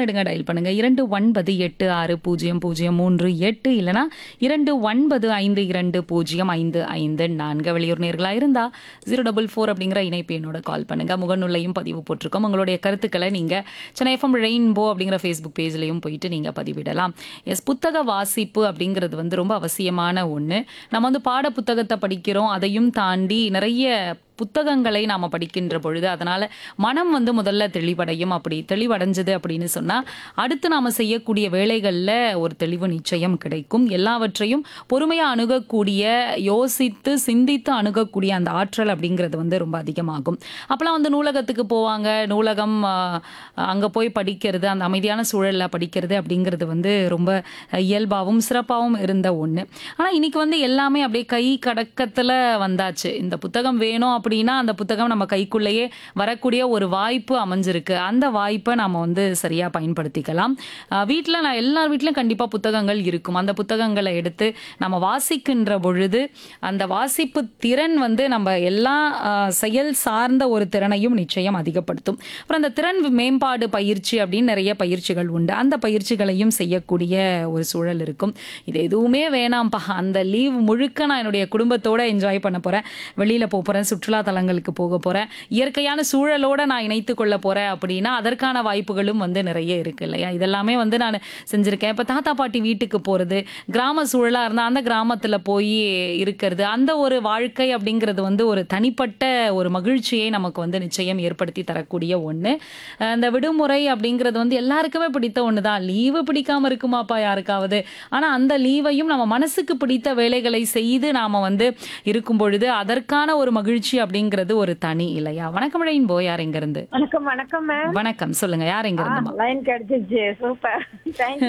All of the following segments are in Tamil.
பண்ணிடுங்க டயல் பண்ணுங்க இரண்டு ஒன்பது எட்டு ஆறு பூஜ்ஜியம் பூஜ்ஜியம் மூன்று எட்டு இல்லைனா இரண்டு ஒன்பது ஐந்து இரண்டு பூஜ்ஜியம் ஐந்து ஐந்து நான்கு வெளியூர் நேர்களாக இருந்தால் ஜீரோ டபுள் ஃபோர் அப்படிங்கிற இணைப்பு என்னோட கால் பண்ணுங்க முகநூலையும் பதிவு போட்டிருக்கோம் உங்களுடைய கருத்துக்களை நீங்கள் சென்னை எஃப்எம் ரெயின்போ அப்படிங்கிற ஃபேஸ்புக் பேஜ்லையும் போயிட்டு நீங்கள் பதிவிடலாம் எஸ் புத்தக வாசிப்பு அப்படிங்கிறது வந்து ரொம்ப அவசியமான ஒன்று நம்ம வந்து பாட புத்தகத்தை படிக்கிறோம் அதையும் தாண்டி நிறைய புத்தகங்களை நாம் படிக்கின்ற பொழுது அதனால் மனம் வந்து முதல்ல தெளிவடையும் அப்படி தெளிவடைஞ்சது அப்படின்னு சொன்னால் அடுத்து நாம் செய்யக்கூடிய வேலைகளில் ஒரு தெளிவு நிச்சயம் கிடைக்கும் எல்லாவற்றையும் பொறுமையாக அணுகக்கூடிய யோசித்து சிந்தித்து அணுகக்கூடிய அந்த ஆற்றல் அப்படிங்கிறது வந்து ரொம்ப அதிகமாகும் அப்போலாம் வந்து நூலகத்துக்கு போவாங்க நூலகம் அங்கே போய் படிக்கிறது அந்த அமைதியான சூழலில் படிக்கிறது அப்படிங்கிறது வந்து ரொம்ப இயல்பாகவும் சிறப்பாகவும் இருந்த ஒன்று ஆனால் இன்னைக்கு வந்து எல்லாமே அப்படியே கை கடக்கத்தில் வந்தாச்சு இந்த புத்தகம் வேணும் அப்படின்னா அந்த புத்தகம் நம்ம கைக்குள்ளேயே வரக்கூடிய ஒரு வாய்ப்பு அமைஞ்சிருக்கு அந்த வாய்ப்பை நம்ம வந்து சரியாக பயன்படுத்திக்கலாம் வீட்டில் நான் எல்லார் வீட்லையும் கண்டிப்பாக புத்தகங்கள் இருக்கும் அந்த புத்தகங்களை எடுத்து நம்ம வாசிக்கின்ற பொழுது அந்த வாசிப்பு திறன் வந்து நம்ம எல்லா ஆஹ், செயல் சார்ந்த ஒரு திறனையும் நிச்சயம் அதிகப்படுத்தும் அப்புறம் அந்த திறன் மேம்பாடு பயிற்சி அப்படின்னு நிறைய பயிற்சிகள் உண்டு அந்த பயிற்சிகளையும் செய்யக்கூடிய ஒரு சூழல் இருக்கும் இது எதுவுமே வேணாம்ப்பா அந்த லீவ் முழுக்க நான் என்னுடைய குடும்பத்தோட என்ஜாய் பண்ண போறேன் வெளியில போக போறேன் சுற்றுலா தலங்களுக்கு போக போறேன் இயற்கையான சூழலோட நான் இணைத்து கொள்ள போறேன் அப்படின்னா அதற்கான வாய்ப்புகளும் வந்து நிறைய இருக்கு இல்லையா இதெல்லாமே வந்து நான் செஞ்சிருக்கேன் இப்போ தாத்தா பாட்டி வீட்டுக்கு போறது கிராம சூழலா இருந்தா அந்த கிராமத்துல போய் இருக்கிறது அந்த ஒரு வாழ்க்கை அப்படிங்கிறது வந்து ஒரு தனிப்பட்ட ஒரு மகிழ்ச்சியை நமக்கு வந்து நிச்சயம் ஏற்படுத்தி தரக்கூடிய ஒண்ணு அஹ் இந்த விடுமுறை அப்படிங்கிறது வந்து எல்லாருக்குமே பிடித்த ஒன்று தான் லீவு பிடிக்காம இருக்குமாப்பா யாருக்காவது ஆனா அந்த லீவையும் நம்ம மனசுக்கு பிடித்த வேலைகளை செய்து நாம வந்து இருக்கும் பொழுது அதற்கான ஒரு மகிழ்ச்சி அப்படிங்கிறது ஒரு தனி இல்லையா வணக்கம் ரெயின்போ யார் எங்க இருந்து வணக்கம் வணக்கம் மேம் வணக்கம் சொல்லுங்க யார் எங்க இருந்துமா லைன் கிடைச்சிச்சு சூப்பர் தேங்க்யூ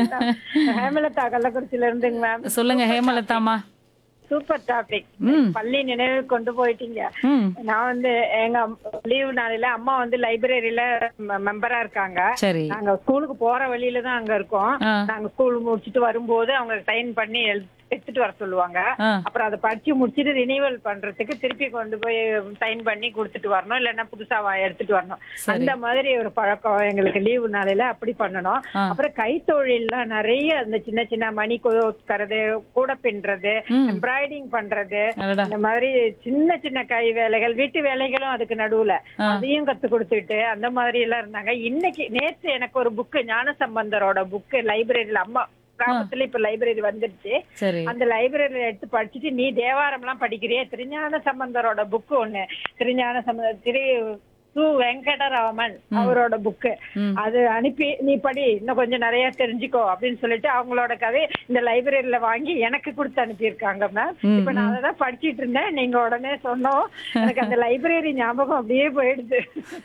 ஹேமலதா கள்ளக்குறிச்சியில இருந்துங்க மேம் சொல்லுங்க ஹேமலதாமா சூப்பர் டாபிக் ம். பள்ளி நினைவு கொண்டு போயிட்டீங்க ம் நான் வந்து எங்க லீவு நாளில அம்மா வந்து லைப்ரரியில மெம்பரா இருக்காங்க சரி நாங்க ஸ்கூலுக்கு போற வழியில தான் அங்க இருக்கோம் ஆ. நாங்க ஸ்கூல் முடிச்சிட்டு வரும்போது அவங்க சைன் பண்ணி எழு- எடுத்துட்டு வர சொல்லுவாங்க ஆ அப்புறம் அதை படிச்சு முடிச்சிட்டு ரினிவல் பண்றதுக்கு திருப்பி கொண்டு போய் சைன் பண்ணி கொடுத்துட்டு வரணும் இல்லைன்னா புதுசா வா- எடுத்துட்டு வரணும் சரி. அந்த மாதிரி ஒரு பழக்கம் எங்களுக்கு லீவு நாளையில அப்படி பண்ணணும் ஆ. அப்புறம் கைத்தொழில்லாம் நிறைய அந்த சின்ன சின்ன மணி கோக்கறது கூட பின்றது ம். எம்ப்ராய்டிங் பண்றது அடடா இந்த மாதிரி சின்ன சின்ன கை வேலைகள் வீட்டு வேலைகளும் அதுக்கு நடுவுல ஆ. அதையும் கத்து கொடுத்துட்டு அந்த மாதிரி எல்லாம் இருந்தாங்க இன்னைக்கு நேத்து எனக்கு ஒரு புக்கு ஞானசம்பந்தரோட புக்கு லைப்ரரியில அம்மா கிராமத்துல இப்ப லைப்ரரி வந்துருச்சு சரி அந்த லைப்ரரியில எடுத்து படிச்சுட்டு நீ தேவாரம் எல்லாம் படிக்கிறியே திருஞான சம்பந்தரோட புக்கு ஒண்ணு திருஞான சம்பந்த திரு சு வெங்கடராமன் அவரோட புக்கு ம். அது அனுப்பி நீ படி இன்னும் கொஞ்சம் நிறைய தெரிஞ்சுக்கோ அப்படின்னு சொல்லிட்டு அவங்களோட கதை இந்த லைப்ரரியில வாங்கி எனக்கு கொடுத்து அனுப்பியிருக்காங்க மேம் ம், இப்ப நான் அதான் படிச்சிட்டு இருந்தேன் நீங்க உடனே சொன்னோம் எனக்கு அந்த லைப்ரரி ஞாபகம் அப்படியே போயிடுது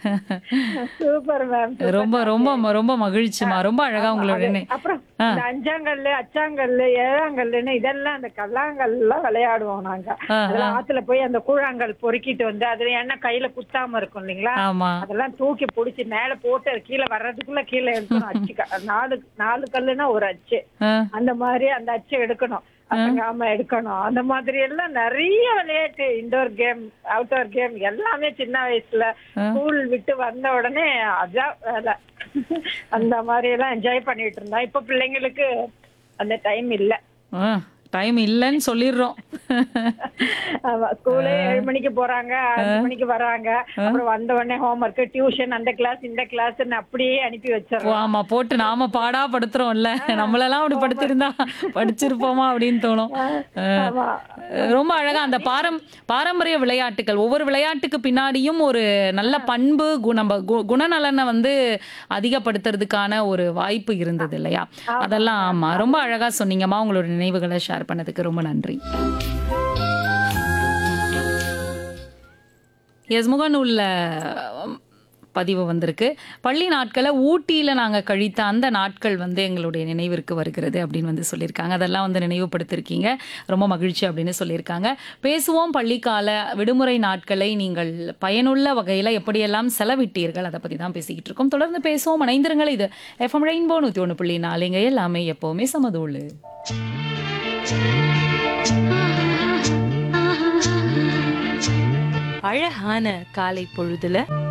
சூப்பர் மேம் ரொம்ப ரொம்ப ரொம்ப மகிழ்ச்சிமா ரொம்ப அழகா உங்களோட நி- அப்புறம் ஆ. இந்த அஞ்சாங்கல்லு அச்சாங்கல்லு ஏழாங்கல்லுன்னு இதெல்லாம் அந்த கல்லாங்கல் எல்லாம் விளையாடுவோம் நாங்க ஆ, அதெல்லாம் ஆத்துல போய் அந்த கூழாங்கல் பொறுக்கிட்டு வந்து அதுல என்ன கையில குத்தாம இருக்கும் இல்லைங்களா ஆமா அதெல்லாம் தூக்கி புடிச்சு மேல போட்டு அது கீழே வர்றதுக்குள்ள கீழே எடுக்கணும் அச்சு க- நாலு நாலு கல்லுன்னா ஒரு அச்சு ஆ, அந்த மாதிரி அந்த அச்சு எடுக்கணும் அசங்காம எடுக்கணும் அந்த மாதிரி எல்லாம் நிறைய விளையாட்டு இன்டோர் கேம் அவுட்டோர் கேம் எல்லாமே சின்ன வயசுல ஸ்கூல் விட்டு வந்த உடனே அதான் வேலை அந்த மாதிரி எல்லாம் என்ஜாய் பண்ணிட்டு இருந்தோம் இப்ப பிள்ளைங்களுக்கு அந்த டைம் இல்ல ஆ, டைம் இல்லைன்னு சொல்லிடுறோம் ஆமா ஸ்கூலே ஏழு மணிக்கு போறாங்க அஞ்சு மணிக்கு வராங்க அப்புறம் வந்த உடனே ஹோம்ஒர்க் டியூஷன் அந்த கிளாஸ் இந்த கிளாஸ் அப்படியே அனுப்பி ஓ, வச்சிடறோம் ஆமா போட்டு நாம பாடா படுத்துறோம்ல நம்மளெல்லாம் அப்படி படுத்திருந்தா படிச்சிருப்போமா அப்படின்னு தோணும் ஆ, ஆமா ரொம்ப அழகா அந்த பாரம் பாரம்பரிய விளையாட்டுகள் ஒவ்வொரு விளையாட்டுக்கு பின்னாடியும் ஒரு நல்ல பண்பு கு- நம்ம கு- குணநலனை வந்து அதிகப்படுத்துறதுக்கான ஒரு வாய்ப்பு இருந்தது இல்லையா அதெல்லாம் ஆமா ரொம்ப அழகா சொன்னீங்கம்மா உங்களோட நினைவுகளை ஷேர் பண்ணதுக்கு ரொம்ப நன்றி எஸ் முகநூல்ல உம், பதிவு வந்திருக்கு பள்ளி நாட்களை ஊட்டியில் நாங்கள் கழித்த அந்த நாட்கள் வந்து எங்களுடைய நினைவிற்கு வருகிறது அப்படின்னு வந்து சொல்லியிருக்காங்க அதெல்லாம் வந்து நினைவுபடுத்திருக்கீங்க ரொம்ப மகிழ்ச்சி அப்படின்னு சொல்லியிருக்காங்க பேசுவோம் பள்ளிக்கால விடுமுறை நாட்களை நீங்கள் பயனுள்ள வகையில் எப்படியெல்லாம் செலவிட்டீர்கள் அதை பற்றி தான் பேசிக்கிட்டு இருக்கோம் தொடர்ந்து பேசுவோம் இணைந்திருங்கள் இது எஃப்எம் ரெயின்போ நூற்றி ஒன்று புள்ளி நாலுங்க எல்லாமே எப்போவுமே சமதூளு அழகான காலை பொழுதுல